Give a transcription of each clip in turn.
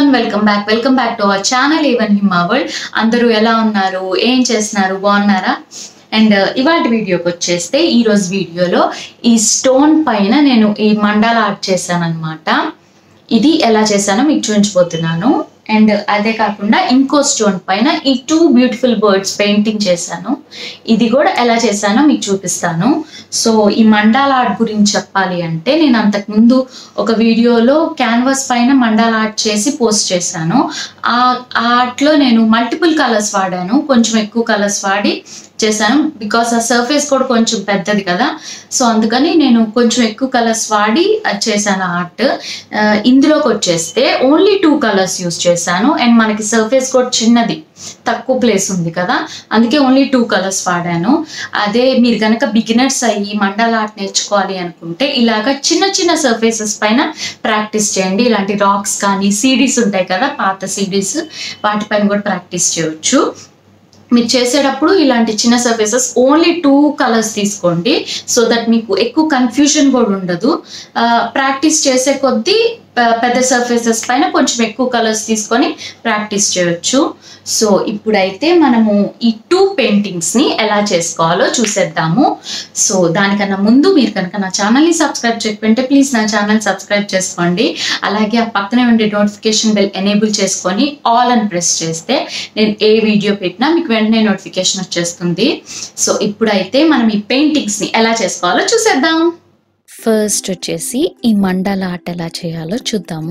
everyone welcome back welcome back to our channel ఈవెన్ హిమ్మా world అందరూ ఎలా ఉన్నారు ఏం చేస్తున్నారు బాగున్నారా అండ్ ఇవాళ వీడియోకి వచ్చేస్తే ఈ రోజు వీడియోలో ఈ స్టోన్ పైన నేను ఈ మండల ఆర్ట్ చేశాను అనమాట ఇది ఎలా చేశానో మీకు చూపించబోతున్నాను అండ్ అదే కాకుండా ఇంకో స్టోన్ పైన ఈ టూ బ్యూటిఫుల్ బర్డ్స్ పెయింటింగ్ చేశాను ఇది కూడా ఎలా చేశానో మీకు చూపిస్తాను సో ఈ మండాల ఆర్ట్ గురించి చెప్పాలి అంటే నేను అంతకుముందు ఒక వీడియోలో క్యాన్వాస్ పైన మండాల ఆర్ట్ చేసి పోస్ట్ చేశాను ఆ ఆర్ట్లో నేను మల్టిపుల్ కలర్స్ వాడాను కొంచెం ఎక్కువ కలర్స్ వాడి చేశాను బికాస్ ఆ సర్ఫేస్ కూడా కొంచెం పెద్దది కదా సో అందుకని నేను కొంచెం ఎక్కువ కలర్స్ వాడి అది చేశాను ఆర్ట్ ఇందులోకి వచ్చేస్తే ఓన్లీ టూ కలర్స్ యూస్ చేశాను అండ్ మనకి సర్ఫేస్ కూడా చిన్నది తక్కువ ప్లేస్ ఉంది కదా అందుకే ఓన్లీ టూ కలర్స్ వాడాను అదే మీరు కనుక బిగినర్స్ అయ్యి మండల ఆర్ట్ నేర్చుకోవాలి అనుకుంటే ఇలాగ చిన్న చిన్న సర్ఫేసెస్ పైన ప్రాక్టీస్ చేయండి ఇలాంటి రాక్స్ కానీ సీడీస్ ఉంటాయి కదా పాత సీడీస్ వాటిపైన కూడా ప్రాక్టీస్ చేయొచ్చు మీరు చేసేటప్పుడు ఇలాంటి చిన్న సర్ఫేసెస్ ఓన్లీ టూ కలర్స్ తీసుకోండి సో దట్ మీకు ఎక్కువ కన్ఫ్యూజన్ కూడా ఉండదు ప్రాక్టీస్ చేసే కొద్దీ పెద్ద సర్ఫేసెస్ పైన కొంచెం ఎక్కువ కలర్స్ తీసుకొని ప్రాక్టీస్ చేయొచ్చు సో ఇప్పుడైతే మనము ఈ టూ పెయింటింగ్స్ని ఎలా చేసుకోవాలో చూసేద్దాము సో దానికన్నా ముందు మీరు కనుక నా ఛానల్ని సబ్స్క్రైబ్ చేయకుంటే ప్లీజ్ నా ఛానల్ సబ్స్క్రైబ్ చేసుకోండి అలాగే ఆ పక్కనే ఉండే నోటిఫికేషన్ బెల్ ఎనేబుల్ చేసుకొని ఆల్ అని ప్రెస్ చేస్తే నేను ఏ వీడియో పెట్టినా మీకు వెంటనే నోటిఫికేషన్ వచ్చేస్తుంది సో ఇప్పుడైతే మనం ఈ పెయింటింగ్స్ని ఎలా చేసుకోవాలో చూసేద్దాం ఫస్ట్ వచ్చేసి ఈ మండల ఆర్ట్ ఎలా చేయాలో చూద్దాము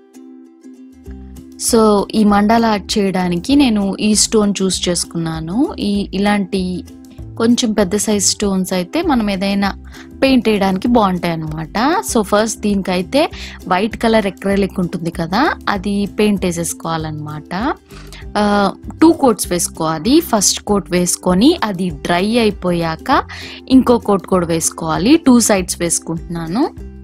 సో ఈ మండల ఆర్ట్ చేయడానికి నేను ఈ స్టోన్ చూస్ చేసుకున్నాను ఈ ఇలాంటి కొంచెం పెద్ద సైజ్ స్టోన్స్ అయితే మనం ఏదైనా పెయింట్ వేయడానికి బాగుంటాయి అనమాట సో ఫస్ట్ దీనికైతే వైట్ కలర్ ఎక్రలిక్ ఉంటుంది కదా అది పెయింట్ వేసేసుకోవాలన్నమాట టూ కోట్స్ వేసుకోవాలి ఫస్ట్ కోట్ వేసుకొని అది డ్రై అయిపోయాక ఇంకో కోట్ కూడా వేసుకోవాలి టూ సైడ్స్ వేసుకుంటున్నాను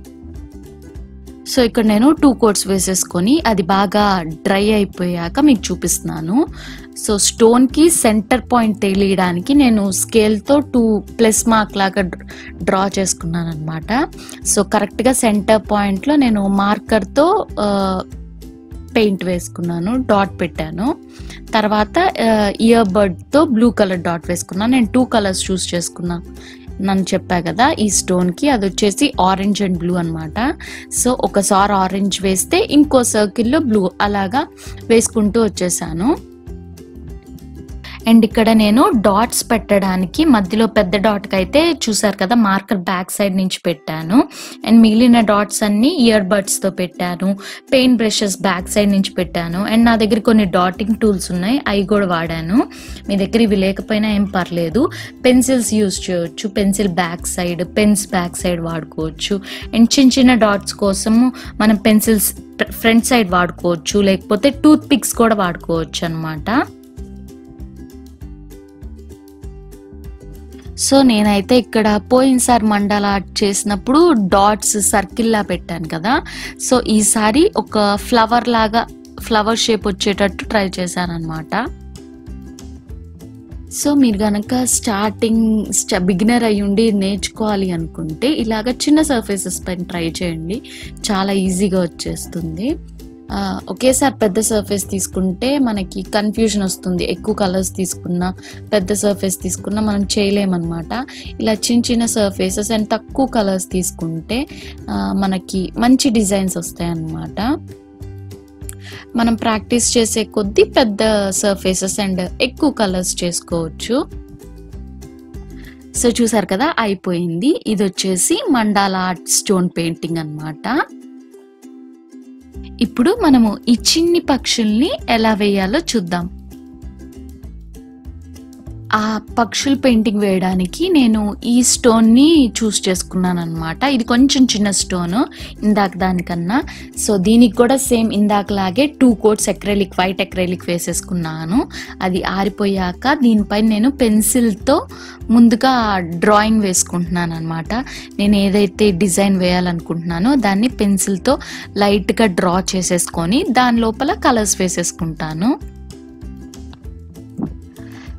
సో ఇక్కడ నేను టూ కోట్స్ వేసేసుకొని అది బాగా డ్రై అయిపోయాక మీకు చూపిస్తున్నాను సో స్టోన్కి సెంటర్ పాయింట్ తెలియడానికి నేను స్కేల్తో టూ ప్లస్ మార్క్ లాగా డ్రా చేసుకున్నాను అనమాట సో కరెక్ట్గా సెంటర్ పాయింట్లో నేను మార్కర్తో పెయింట్ వేసుకున్నాను డాట్ పెట్టాను తర్వాత ఇయర్ బర్డ్తో బ్లూ కలర్ డాట్ వేసుకున్నాను నేను టూ కలర్స్ చూస్ చేసుకున్నాను నన్ను చెప్పా కదా ఈ స్టోన్కి అది వచ్చేసి ఆరెంజ్ అండ్ బ్లూ అనమాట సో ఒకసారి ఆరెంజ్ వేస్తే ఇంకో సర్కిల్లో బ్లూ అలాగా వేసుకుంటూ వచ్చేసాను అండ్ ఇక్కడ నేను డాట్స్ పెట్టడానికి మధ్యలో పెద్ద డాట్కి అయితే చూసారు కదా మార్కర్ బ్యాక్ సైడ్ నుంచి పెట్టాను అండ్ మిగిలిన డాట్స్ అన్ని ఇయర్ బడ్స్తో పెట్టాను పెయింట్ బ్రషెస్ బ్యాక్ సైడ్ నుంచి పెట్టాను అండ్ నా దగ్గర కొన్ని డాటింగ్ టూల్స్ ఉన్నాయి అవి కూడా వాడాను మీ దగ్గర ఇవి లేకపోయినా ఏం పర్లేదు పెన్సిల్స్ యూజ్ చేయొచ్చు pencil back side pens back side వాడుకోవచ్చు అండ్ చిన్న చిన్న డాట్స్ కోసము మనం పెన్సిల్స్ ఫ్రంట్ సైడ్ వాడుకోవచ్చు లేకపోతే టూత్ పిక్స్ కూడా వాడుకోవచ్చు అనమాట సో నేనైతే ఇక్కడ పోయినసారి మండల ఆర్ట్ చేసినప్పుడు డాట్స్ సర్కిల్లా పెట్టాను కదా సో ఈసారి ఒక ఫ్లవర్ లాగా ఫ్లవర్ షేప్ వచ్చేటట్టు ట్రై చేశాను అనమాట సో మీరు కనుక స్టార్టింగ్ బిగినర్ అయి ఉండి నేర్చుకోవాలి అనుకుంటే ఇలాగ చిన్న సర్ఫేసెస్ పైన ట్రై చేయండి చాలా ఈజీగా వచ్చేస్తుంది ఒకేసారి పెద్ద సర్ఫేస్ తీసుకుంటే మనకి కన్ఫ్యూజన్ వస్తుంది ఎక్కువ కలర్స్ తీసుకున్నా పెద్ద సర్ఫేస్ తీసుకున్నా మనం చేయలేమన్నమాట ఇలా చిన్న చిన్న సర్ఫేసెస్ అండ్ తక్కువ కలర్స్ తీసుకుంటే మనకి మంచి డిజైన్స్ వస్తాయి అన్నమాట మనం ప్రాక్టీస్ చేసే కొద్దీ పెద్ద సర్ఫేసెస్ అండ్ ఎక్కువ కలర్స్ చేసుకోవచ్చు సో చూసారు కదా అయిపోయింది ఇది వచ్చేసి మండాల ఆర్ట్ స్టోన్ పెయింటింగ్ అనమాట ఇప్పుడు మనము ఈ చిన్ని పక్షుల్ని ఎలా వేయాలో చూద్దాం ఆ పక్షుల పెయింటింగ్ వేయడానికి నేను ఈ స్టోన్ని చూస్ చేసుకున్నాను అనమాట ఇది కొంచెం చిన్న స్టోన్ ఇందాక దానికన్నా సో దీనికి కూడా సేమ్ ఇందాకలాగే two coats acrylic white acrylic వేసేసుకున్నాను అది ఆరిపోయాక దీనిపై నేను పెన్సిల్తో ముందుగా డ్రాయింగ్ వేసుకుంటున్నాను అనమాట నేను ఏదైతే డిజైన్ వేయాలనుకుంటున్నానో దాన్ని పెన్సిల్తో లైట్గా డ్రా చేసేసుకొని దాని లోపల కలర్స్ వేసేసుకుంటాను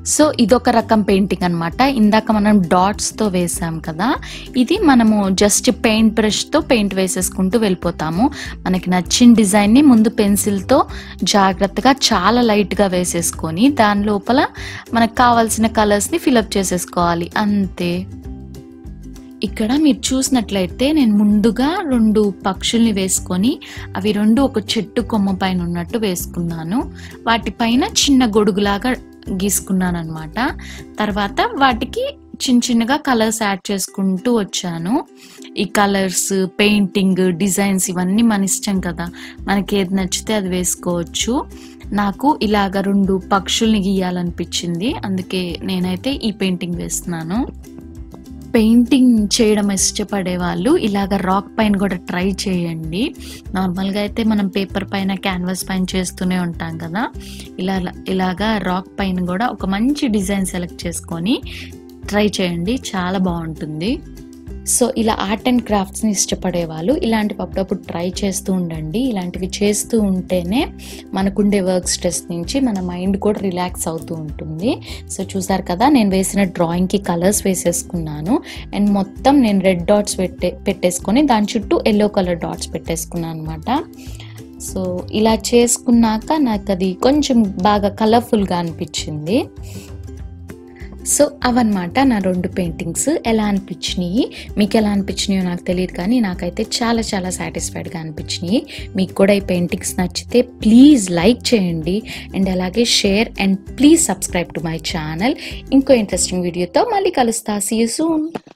సో ఇదొక రకం పెయింటింగ్ అనమాట ఇందాక మనం డాట్స్తో వేసాం కదా ఇది మనము జస్ట్ పెయింట్ బ్రష్తో పెయింట్ వేసేసుకుంటూ వెళ్ళిపోతాము మనకి నచ్చిన డిజైన్ని ముందు పెన్సిల్తో జాగ్రత్తగా చాలా లైట్గా వేసేసుకొని దాని లోపల మనకు కావాల్సిన కలర్స్ని ఫిలప్ చేసేసుకోవాలి అంతే ఇక్కడ మీరు చూసినట్లయితే నేను ముందుగా రెండు పక్షుల్ని వేసుకొని అవి రెండు ఒక చెట్టు కొమ్మ పైన ఉన్నట్టు వేసుకున్నాను వాటిపైన చిన్న గొడుగులాగా గీసుకున్నాను అనమాట తర్వాత వాటికి చిన్న చిన్నగా కలర్స్ యాడ్ చేసుకుంటూ వచ్చాను ఈ కలర్స్ పెయింటింగ్ డిజైన్స్ ఇవన్నీ మన ఇష్టం కదా మనకి ఏది నచ్చితే అది వేసుకోవచ్చు నాకు ఇలాగ రెండు పక్షుల్ని గీయాలనిపించింది అందుకే నేనైతే ఈ పెయింటింగ్ వేస్తున్నాను పెయింటింగ్ చేయడం ఇష్టపడే వాళ్ళు ఇలాగ రాక్ పైన కూడా ట్రై చేయండి నార్మల్గా అయితే మనం పేపర్ పైన క్యాన్వాస్ పైన చేస్తూనే ఉంటాం కదా ఇలా ఇలాగా రాక్ పైన కూడా ఒక మంచి డిజైన్ సెలెక్ట్ చేసుకొని ట్రై చేయండి చాలా బాగుంటుంది సో ఇలా ఆర్ట్ అండ్ క్రాఫ్ట్స్ని ఇష్టపడే వాళ్ళు ఇలాంటివి అప్పుడప్పుడు ట్రై చేస్తూ ఉండండి ఇలాంటివి చేస్తూ ఉంటేనే మనకుండే వర్క్ స్ట్రెస్ నుంచి మన మైండ్ కూడా రిలాక్స్ అవుతూ ఉంటుంది సో చూసారు కదా నేను వేసిన డ్రాయింగ్కి కలర్స్ వేసేసుకున్నాను అండ్ మొత్తం నేను రెడ్ డాట్స్ పెట్టే పెట్టేసుకొని దాని చుట్టూ ఎల్లో కలర్ డాట్స్ పెట్టేసుకున్నాను అనమాట సో ఇలా చేసుకున్నాక నాకు అది కొంచెం బాగా కలర్ఫుల్గా అనిపించింది సో అవన్నమాట నా రెండు పెయింటింగ్స్ ఎలా అనిపించినాయి మీకు ఎలా అనిపించినాయో నాకు తెలియదు కానీ నాకైతే చాలా చాలా సాటిస్ఫైడ్గా అనిపించినాయి మీకు కూడా ఈ పెయింటింగ్స్ నచ్చితే ప్లీజ్ లైక్ చేయండి అండ్ అలాగే share and please subscribe to my channel ఇంకో ఇంట్రెస్టింగ్ వీడియోతో మళ్ళీ కలుస్తా సీ యూ సూన్